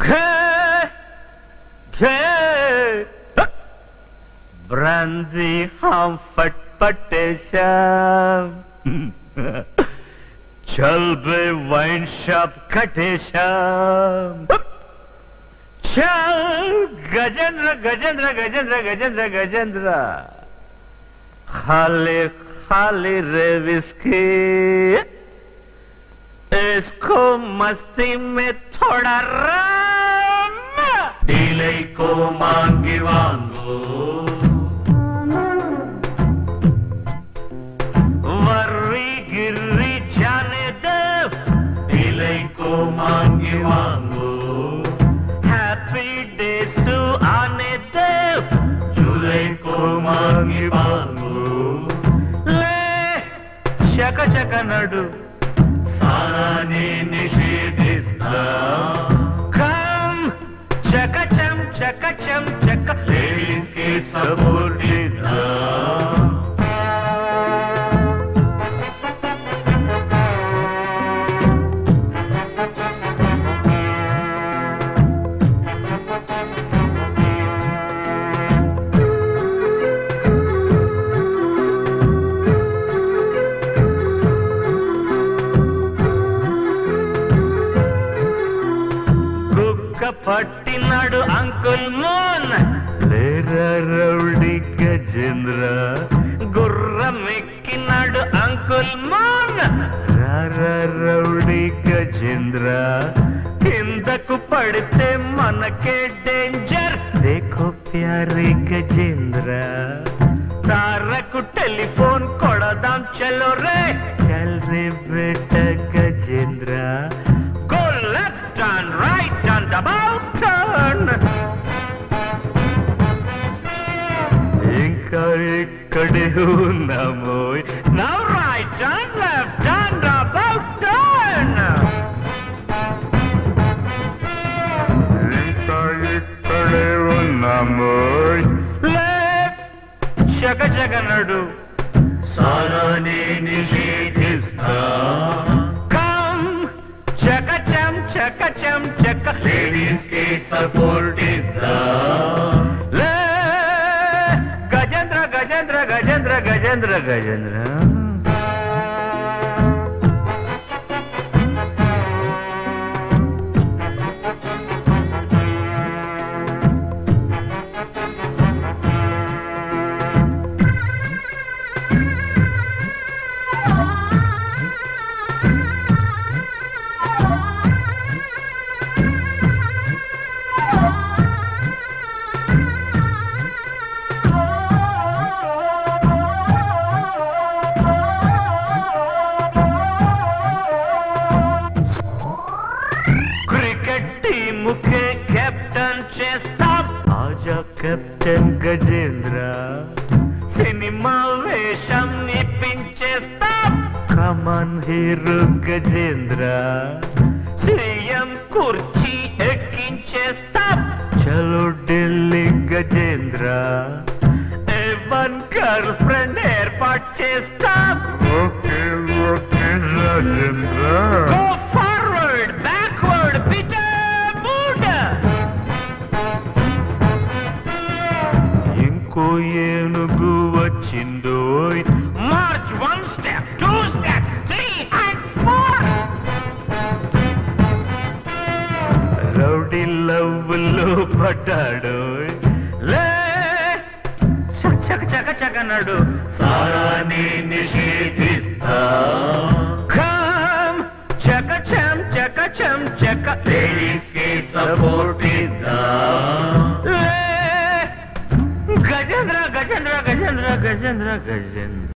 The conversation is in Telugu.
బ్రాందీ हम फट पटेशम चल बे वाइन शॉप कटेशम चल गजेंद्र गजेंद्र गजेंद्र गजेंद्र गजेंद्र खाली खाली रे विस्की इसको मस्ती में थोड़ा रम डीले को मांगी वांगो वर्री गिर्री जाने दे डीले को मांगी वांगो हैप्पी डेज आने दे झूले को मांगी वांगो ले शक शक नडु సారాన్ని నిషేధిస్తా కమ్ చకచం చకచం చక లేడీస్ కి సపోర్ట్ ఇద్దా కుక్క పట్టినాడు అంకుల్ మోన్ లేరా రౌడీ గజేంద్ర గుర్రం ఎక్కినాడు అంకుల్ మోన్ రారా రౌడీ గజేంద్ర కిందకు పడితే మనకే డేంజర్ దేఖో ప్యారే గజేంద్ర తారకు టెలిఫోన్ కొడదాం చలో రే చల్ రే బేట Gajendra Go left and right and about turn. ఇంకా ఇక్కడే ఉన్నామోయ్ Now right and left and about turn. ఇంకా ఇక్కడే ఉన్నామోయ్ Left జగ జగనడు సారాన్ని నిషేధిస్తా కమ్ చకచం చకచం చక లేడీస్ కి సపోర్ట్ ఇద్దా లే గజేంద్ర గజేంద్ర గజేంద్ర గజేంద్ర గజేంద్ర క్రికెట్ టీముకే కెప్టెన్ చేస్తాం ఆజా కెప్టెన్ గజేంద్ర సినిమా వేషం ఇప్పించేస్తాం కమన్ హీరో గజేంద్ర సీఎం కుర్చీ ఎక్కించేస్తాం చలో Delhi Gajendra one girlfriend ఏర్పాటు చేస్తాం okay okay Rajendra go forward backward picture mood ఇంకో ఏనుగు వచ్చిందోయ్ march one step two step three and four rowdy లవ్లో పడ్డాడోయ్ లే చక చక చక నడు సారాన్ని నిషేధిస్తా కమ్ చక చం చక చం చక లేడీస్ కి సపోర్ట్ ఇద్దా లే గజేంద్ర గజేంద్ర గజేంద్ర గజేంద్ర గజేంద్ర